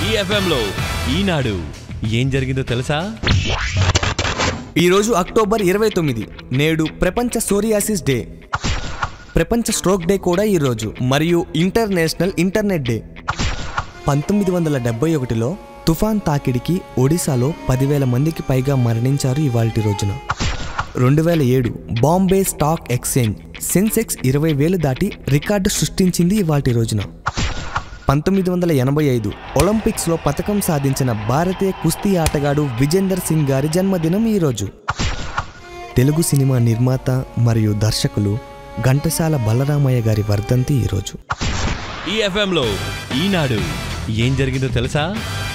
ఈ ఎఫ్ఎంలో ఈనాడు ఏం జరిగిందో తెలుసా ఈరోజు అక్టోబర్ ఇరవై తొమ్మిది నేడు ప్రపంచ సోరియాసిస్ డే ప్రపంచ స్ట్రోక్ డే కూడా ఈరోజు మరియు ఇంటర్నేషనల్ ఇంటర్నెట్ డే పంతొమ్మిది వందల డెబ్బై ఒకటిలో తుఫాన్ తాకిడికి ఒడిశాలో పదివేల మందికి పైగా మరణించారు ఇవాల్టి రోజున రెండు వేల ఏడు బాంబే స్టాక్ ఎక్స్చేంజ్ సెన్సెక్స్ ఇరవై వేలు దాటి రికార్డు సృష్టించింది ఇవాల్టి రోజున పంతొమ్మిది వందల ఎనభై ఐదు ఒలింపిక్స్లో పథకం సాధించిన భారతీయ కుస్తీ ఆటగాడు విజేందర్ సింగ్ గారి జన్మదినం ఈరోజు తెలుగు సినిమా నిర్మాత మరియు దర్శకులు ఘంటసాల బలరామయ్య గారి వర్ధంతి ఈరోజు ఈ ఎఫ్ఎంలో ఈనాడు ఏం జరిగిందో తెలుసా